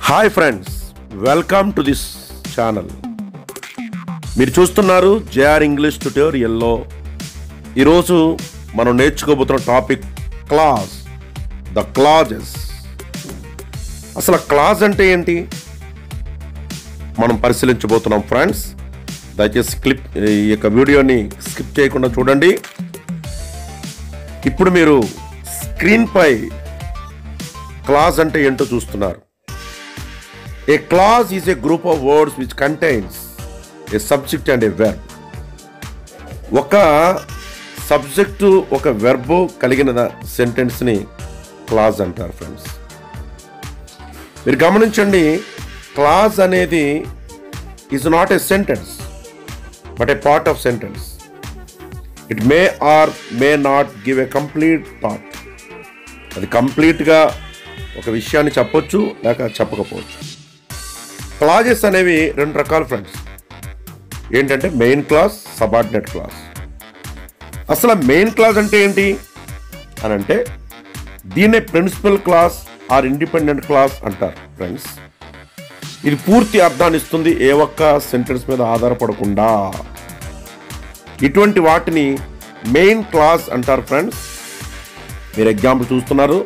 hi friends welcome to this channel మీరు చూస్తున్నారు JR English ట్యూటోరియల్లో ఈరోజు మనం నేర్చుకోబోతున్న టాపిక్ క్లాజ్ ద క్లాజెస్ అసలు క్లాజ్ అంటే ఏంటి మనం పరిశీలించబోతున్నాం ఫ్రెండ్స్ దయచేసి క్లిప్ ఈ యొక్క వీడియోని స్కిప్ చేయకుండా చూడండి ఇప్పుడు మీరు స్క్రీన్పై క్లాజ్ అంటే ఏంటో చూస్తున్నారు a clause is a group of words which contains a subject and a verb ఒక సబ్జెక్టు ఒక వెర్బ్ కలిగిన సెంటెన్స్ని క్లాజ్ అంటారు ఫ్రెండ్స్ మీరు గమనించండి క్లాజ్ అనేది is not a sentence but a part of sentence it may or may not give a complete thought అది కంప్లీట్గా ఒక విషయాన్ని చెప్పొచ్చు లేక చెప్పకపోవచ్చు క్లాజెస్ అనేవి రెండు రకాల ఫ్రెండ్స్ ఏంటంటే మెయిన్ క్లాస్ సబార్డినేట్ క్లాస్ అసలు మెయిన్ క్లాస్ అంటే ఏంటి అని అంటే దీన్నే principal clause or independent clause అంటారు ఫ్రెండ్స్ ఇది పూర్తి అర్థాన్ని ఇస్తుంది ఏ ఒక్క సెంటెన్స్ మీద ఆధారపడకుండా ఇటువంటి వాటిని మెయిన్ క్లాస్ అంటారు ఫ్రెండ్స్ మీరు ఎగ్జాంపుల్ చూస్తున్నారు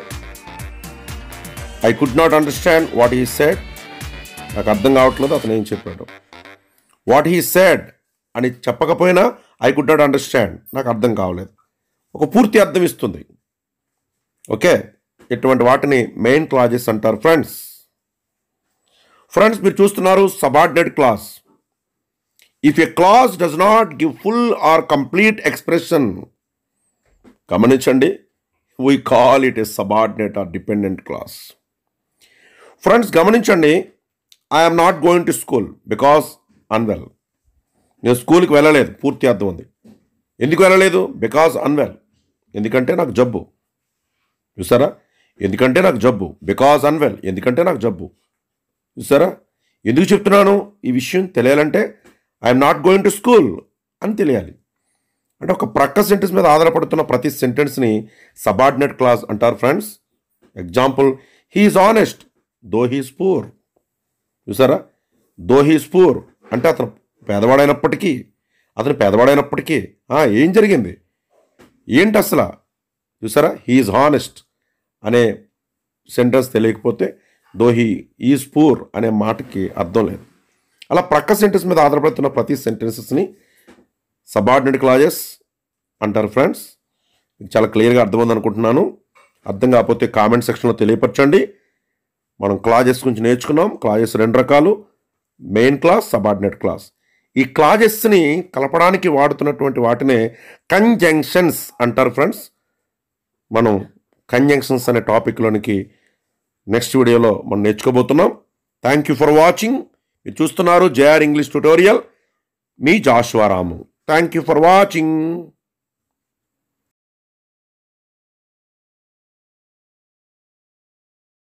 I could not understand what he said నాకు అర్థం కావట్లేదు అతను ఏం చెప్పాడు వాట్ హీ సెడ్ అని చెప్పకపోయినా ఐ కుడ్ నాట్ అండర్స్టాండ్ నాకు అర్థం కావలేదు ఒక పూర్తి అర్థం ఇస్తుంది ఓకే ఇటువంటి వాటిని మెయిన్ క్లాజెస్ అంటారు ఫ్రెండ్స్ ఫ్రెండ్స్ మీరు చూస్తున్నారు subordinate clause if a clause does not give full or complete expression గమనించండి we call it a subordinate or dependent clause friends గమనించండి I'm not going to school because unwell నేను స్కూల్కి వెళ్ళలేదు పూర్తి అర్థం ఉంది ఎందుకు వెళ్ళలేదు బికాస్ అన్వెల్ ఎందుకంటే నాకు జబ్బు చూసారా ఎందుకంటే నాకు జబ్బు బికాస్ అన్వెల్ ఎందుకంటే నాకు జబ్బు చూసారా ఎందుకు చెప్తున్నాను ఈ విషయం తెలియాలంటే I'm not going to school అని తెలియాలి అంటే ఒక ప్రక్క సెంటెన్స్ మీద ఆధారపడుతున్న ప్రతి సెంటెన్స్ని సబార్డినేట్ క్లాస్ అంటారు friends example he's honest though he's poor చూసారా దో హీస్ పూర్ అంటే అతను పేదవాడైనప్పటికీ అతను పేదవాడైనప్పటికీ ఆ, ఏం జరిగింది ఏంటి అసలు చూసారా హీఈస్ హానెస్ట్ అనే సెంటెన్స్ తెలియకపోతే దో హీ ఈజ్ పూర్ అనే మాటకి అర్థం లేదు అలా ప్రక్క సెంటెన్స్ మీద ఆధారపడుతున్న ప్రతి సెంటెన్సెస్ని సబార్డినేట్ క్లాజెస్ అంటారు ఫ్రెండ్స్ మీకు చాలా క్లియర్గా అర్థమైంది అనుకుంటున్నాను అర్థం కాకపోతే కామెంట్ సెక్షన్లో తెలియపరచండి మనం క్లాజెస్ గురించి నేర్చుకున్నాం క్లాజెస్ రెండు రకాలు మెయిన్ క్లాస్ సబార్డినేట్ క్లాస్ ఈ క్లాజెస్ని కలపడానికి వాడుతున్నటువంటి వాటినే కంజంక్షన్స్ అంటారు ఫ్రెండ్స్ మనం కంజంక్షన్స్ అనే టాపిక్లోనికి నెక్స్ట్ వీడియోలో మనం నేర్చుకోబోతున్నాం థ్యాంక్ యూ ఫర్ వాచింగ్ మీరు చూస్తున్నారు JR English tutorial me జాషువారాము thank you for watching